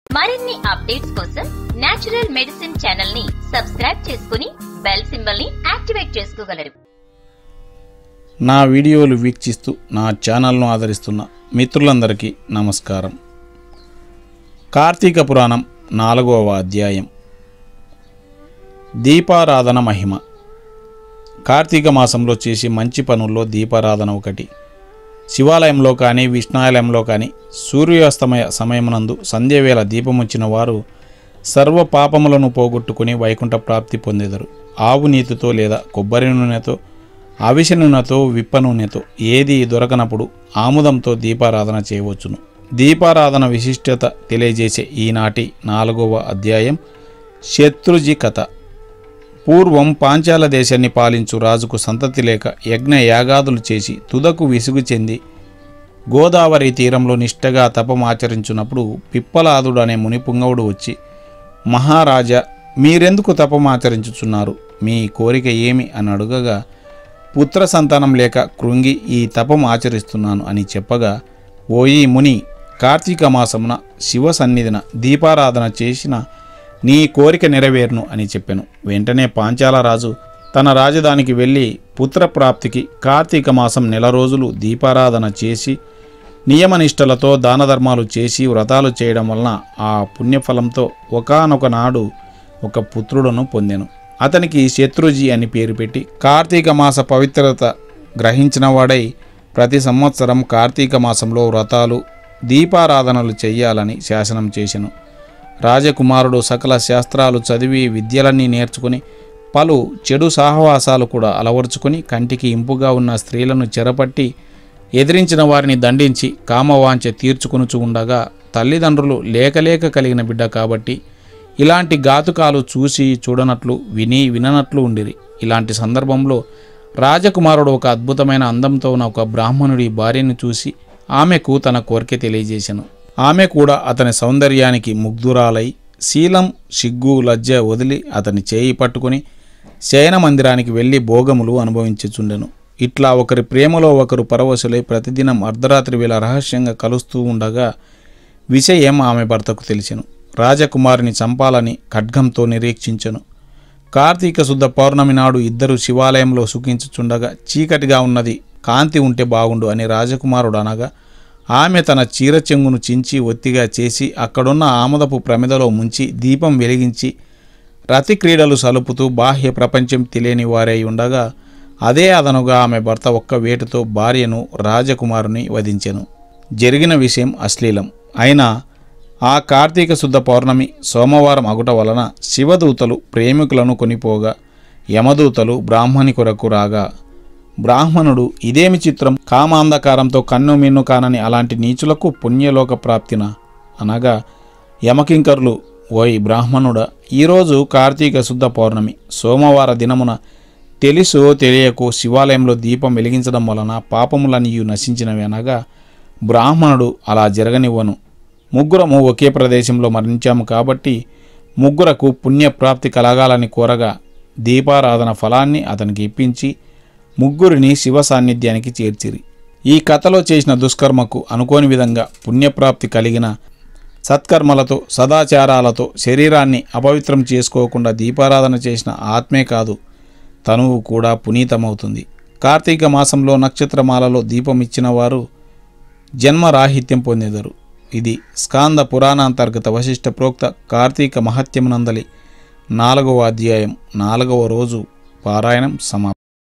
మరిన్ని అప్డేట్స్ కోసం natural medicine channel ని సబ్స్క్రైబ్ చేసుకుని బెల్ సింబల్ ని యాక్టివేట్ చేసుకోగలరు నా వీడియోలు వీక్షిస్తూ నా ఛానల్ను ఆదరిస్తున్న మిత్రులందరికీ నమస్కారం కార్తీక పురాణం నాలుగవ అధ్యాయం దీపారాధన మహిమ కార్తీక మాసంలో చేసే మంచి పనుల్లో దీపారాధన ఒకటి శివాలయంలో కానీ విష్ణాలయంలో కానీ సూర్యాస్తమయ సమయమునందు సంధ్యవేళ దీపముచ్చిన వారు సర్వ పాపములను పోగొట్టుకుని వైకుంఠ ప్రాప్తి పొందెదరు ఆవు నీతితో లేదా కొబ్బరి నూనెతో అవిసె నూనెతో విప్ప నూనెతో ఏది దొరకనప్పుడు ఆముదంతో దీపారాధన చేయవచ్చును దీపారాధన విశిష్టత తెలియజేసే ఈనాటి నాలుగవ అధ్యాయం శత్రుజీ కథ పూర్వం పాంచాల దేశాన్ని పాలించు రాజుకు సంతతి లేక యజ్ఞ యాగాదులు చేసి తుదకు విసుగు చెంది గోదావరి తీరంలో నిష్టగా తపమాచరించున్నప్పుడు పిప్పలాదుడు అనే మునిపుంగవుడు వచ్చి మహారాజా మీరెందుకు తపమాచరించుచున్నారు మీ కోరిక ఏమి అని అడుగగా పుత్ర సంతానం లేక కృంగి ఈ తపం ఆచరిస్తున్నాను అని చెప్పగా ఓయి ముని కార్తీక మాసమున శివ సన్నిధిన దీపారాధన చేసిన నీ కోరిక నెరవేరును అని చెప్పాను వెంటనే పాంచాలరాజు తన రాజధానికి వెళ్ళి పుత్రప్రాప్తికి కార్తీక మాసం నెల రోజులు దీపారాధన చేసి నియమనిష్టలతో దాన ధర్మాలు చేసి వ్రతాలు చేయడం వలన ఆ పుణ్యఫలంతో ఒకానొక నాడు ఒక పుత్రుడును పొందెను అతనికి శత్రుజీ అని పేరు పెట్టి కార్తీక మాస పవిత్రత గ్రహించిన వాడై ప్రతి సంవత్సరం కార్తీక మాసంలో వ్రతాలు దీపారాధనలు చెయ్యాలని శాసనం చేసెను రాజకుమారుడు సకల శాస్త్రాలు చదివి విద్యలన్నీ నేర్చుకుని పలు చెడు సహవాసాలు కూడా అలవరుచుకొని కంటికి ఇంపుగా ఉన్న స్త్రీలను చెరపట్టి ఎదిరించిన వారిని దండించి కామవాంఛ తీర్చుకొనుచు ఉండగా తల్లిదండ్రులు లేకలేక కలిగిన బిడ్డ కాబట్టి ఇలాంటి ఘాతుకాలు చూసి చూడనట్లు విని విననట్లు ఉండిరి ఇలాంటి సందర్భంలో రాజకుమారుడు ఒక అద్భుతమైన అందంతో ఉన్న ఒక బ్రాహ్మణుడి భార్యను చూసి ఆమెకు తన కోరిక తెలియజేశాను ఆమె కూడా అతని సౌందర్యానికి ముగ్ధురాలై శీలం సిగ్గు లజ్జ వదిలి అతని చేయి పట్టుకుని శయన మందిరానికి వెళ్ళి భోగములు అనుభవించుచుండెను ఇట్లా ఒకరి ప్రేమలో ఒకరు పరవశులై ప్రతిదినం అర్ధరాత్రి వేళ రహస్యంగా కలుస్తూ ఉండగా విషయం ఆమె భర్తకు తెలిసెను రాజకుమారిని చంపాలని ఖడ్గంతో నిరీక్షించెను కార్తీక శుద్ధ పౌర్ణమి నాడు ఇద్దరు శివాలయంలో సుఖించుచుండగా చీకటిగా ఉన్నది కాంతి ఉంటే బాగుండు అని రాజకుమారుడు అనగా ఆమె తన చీర చెంగును చించి ఒత్తిగా చేసి అక్కడున్న ఆమదపు ప్రమిదలో ముంచి దీపం వెలిగించి రతి క్రీడలు సలుపుతూ బాహ్య ప్రపంచం తెలియని వారై ఉండగా అదే అదనుగా ఆమె భర్త ఒక్క వేటుతో భార్యను రాజకుమారుని వధించెను జరిగిన విషయం అశ్లీలం అయినా ఆ కార్తీక శుద్ధ పౌర్ణమి సోమవారం అగుట వలన శివదూతలు ప్రేమికులను కొనిపోగా యమదూతలు బ్రాహ్మణి కొరకు రాగా బ్రాహ్మణుడు ఇదేమి చిత్రం కామాంధకారంతో కన్ను మిన్ను కానని అలాంటి నీచులకు పుణ్యలోక ప్రాప్తిన అనగా యమకింకరులు ఓయ్ బ్రాహ్మణుడా ఈరోజు కార్తీక శుద్ధ పౌర్ణమి సోమవార దినమున తెలుసో తెలియకో శివాలయంలో దీపం వెలిగించడం వలన పాపములనియు నశించినవి అనగా బ్రాహ్మణుడు అలా జరగనివ్వను ముగ్గురము ఒకే ప్రదేశంలో మరణించాము కాబట్టి ముగ్గురకు పుణ్యప్రాప్తి కలగాలని కోరగా దీపారాధన ఫలాన్ని అతనికి ఇప్పించి ముగ్గురిని శివ సాన్నిధ్యానికి చేర్చిరి ఈ కథలో చేసిన దుష్కర్మకు అనుకోని విధంగా పుణ్యప్రాప్తి కలిగిన సత్కర్మలతో సదాచారాలతో శరీరాన్ని అపవిత్రం చేసుకోకుండా దీపారాధన చేసిన ఆత్మే కాదు తనువు కూడా పునీతమవుతుంది కార్తీక మాసంలో నక్షత్రమాలలో దీపం ఇచ్చిన వారు జన్మరాహిత్యం పొందెదరు ఇది స్కాంద పురాణాంతర్గత వశిష్ట ప్రోక్త కార్తీక మహత్యమునందలి నాలుగవ అధ్యాయం నాలుగవ రోజు పారాయణం సమాప్తం